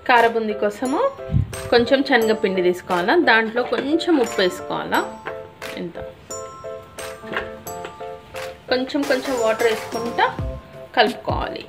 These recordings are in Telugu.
కారబుంది కోసము కొంచెం శనగపిండి తీసుకోవాలా దాంట్లో కొంచెం ఉప్పు వేసుకోవాలా ఎంత కొంచెం కొంచెం వాటర్ వేసుకుంటా కలుపుకోవాలి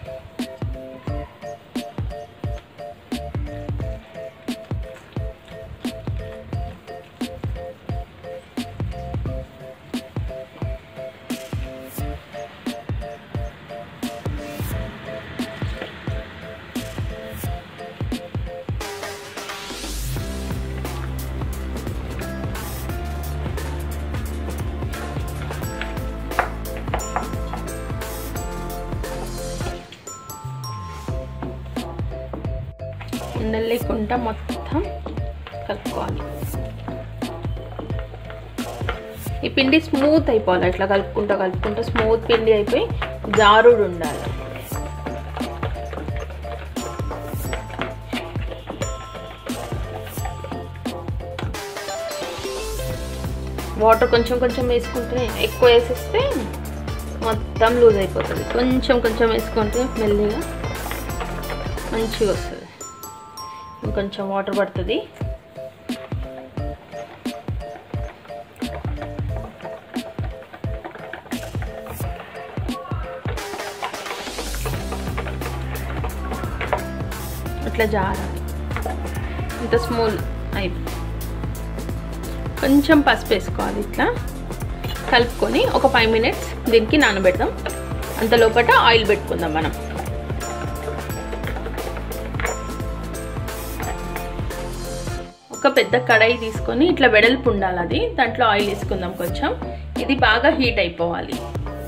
ఉండలు లేకుండా మొత్తం కలుపుకోవాలి ఈ పిండి స్మూత్ అయిపోవాలి ఇట్లా కలుపుకుంటూ కలుపుకుంటూ స్మూత్ పిండి అయిపోయి జారుడు ఉండాలి వాటర్ కొంచెం కొంచెం వేసుకుంటే ఎక్కువ వేసేస్తే మొత్తం లూజ్ అయిపోతుంది కొంచెం కొంచెం వేసుకుంటే మెల్లిగా మంచిగా వస్తుంది ఇంకొంచెం వాటర్ పడుతుంది ఇట్లా జారాలి ఇంత స్మూల్ అయిపోయి కొంచెం పసుపు వేసుకోవాలి ఇట్లా కలుపుకొని ఒక ఫైవ్ మినిట్స్ దీనికి నానబెడదాం అంత లోపల ఆయిల్ పెట్టుకుందాం మనం ఒక పెద్ద కడాయి తీసుకొని ఇట్లా వెడల్పు ఉండాలి అది దాంట్లో ఆయిల్ వేసుకుందాం కొంచెం ఇది బాగా హీట్ అయిపోవాలి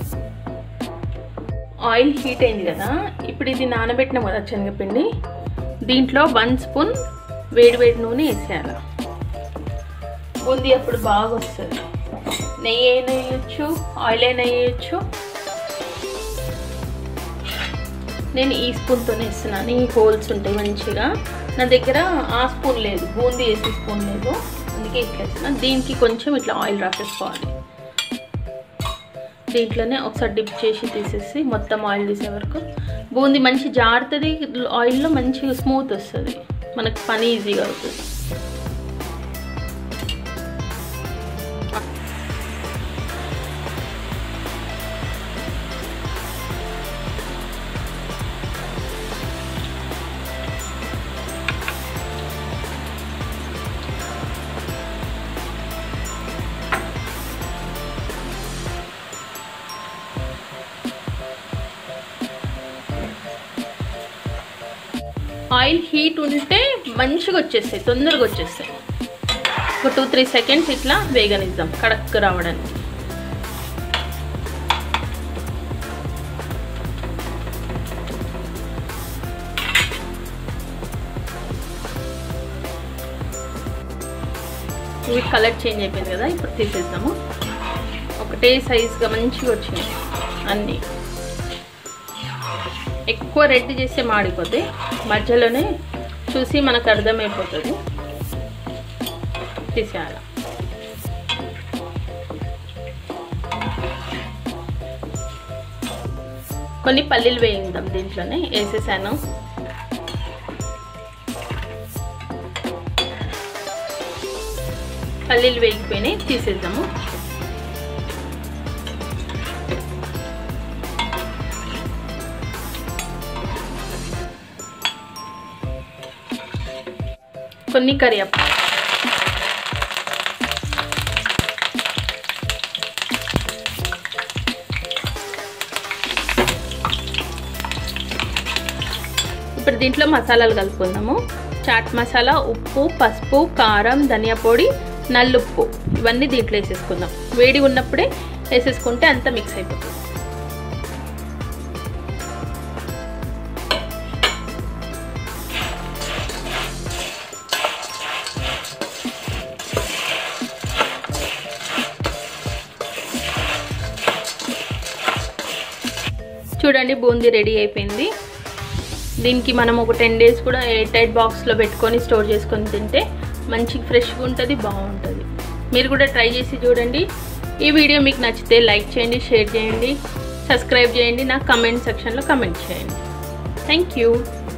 ఆయిల్ హీట్ అయింది కదా ఇప్పుడు ఇది నానబెట్టినాం కదా శనగపిండి దీంట్లో వన్ స్పూన్ వేడి వేడి నూనె వేసేయాలి బూందీ అప్పుడు బాగా వస్తుంది నెయ్యి అయినా వేయచ్చు ఆయిల్ అయినా వేయచ్చు నేను ఈ స్పూన్తోనే వేస్తున్నాను ఈ హోల్స్ ఉంటాయి మంచిగా నా దగ్గర ఆ స్పూన్ లేదు బూందీ వేసే స్పూన్ లేదు అందుకే ఇట్లా వేస్తున్నాను దీనికి కొంచెం ఇట్లా ఆయిల్ రాసేసుకోవాలి దీంట్లోనే ఒకసారి డిప్ చేసి తీసేసి మొత్తం ఆయిల్ తీసే వరకు బూందీ మంచి జారుతుంది ఆయిల్లో మంచిగా స్మూత్ వస్తుంది మనకు పని ఈజీగా అవుతుంది ఆయిల్ హీట్ ఉంటే మంచిగా వచ్చేస్తాయి తొందరగా వచ్చేస్తాయి ఒక టూ త్రీ సెకండ్స్ ఇట్లా వేగనిద్దాం కడక్ రావడానికి ఇవి కలర్ చేంజ్ అయిపోయింది కదా ఇప్పుడు తీసేద్దాము ఒకటే సైజ్గా మంచిగా వచ్చినాయి అన్నీ ఎక్కువ రెడ్ చేస్తే మాడిపోతే మధ్యలోనే చూసి మనకు అర్థమైపోతుంది తీసేయాలి కొన్ని పల్లీలు వేయిందాం దీంట్లోనే వేసేసాను పల్లీలు వేగిపోయినాయి తీసేద్దాము కొన్ని కరివేపాకు ఇప్పుడు దీంట్లో మసాలాలు కలుపుకుందాము చాట్ మసాలా ఉప్పు పసుపు కారం ధనియా పొడి నల్లుప్పు ఇవన్నీ దీంట్లో వేసేసుకుందాం వేడి ఉన్నప్పుడే వేసేసుకుంటే అంతా మిక్స్ అయిపోతుంది చూడండి బూందీ రెడీ అయిపోయింది దీనికి మనం ఒక టెన్ డేస్ కూడా ఎయిర్ టైట్ బాక్స్లో పెట్టుకొని స్టోర్ చేసుకొని తింటే మంచి ఫ్రెష్గా ఉంటుంది బాగుంటుంది మీరు కూడా ట్రై చేసి చూడండి ఈ వీడియో మీకు నచ్చితే లైక్ చేయండి షేర్ చేయండి సబ్స్క్రైబ్ చేయండి నాకు కమెంట్ సెక్షన్లో కమెంట్ చేయండి థ్యాంక్ యూ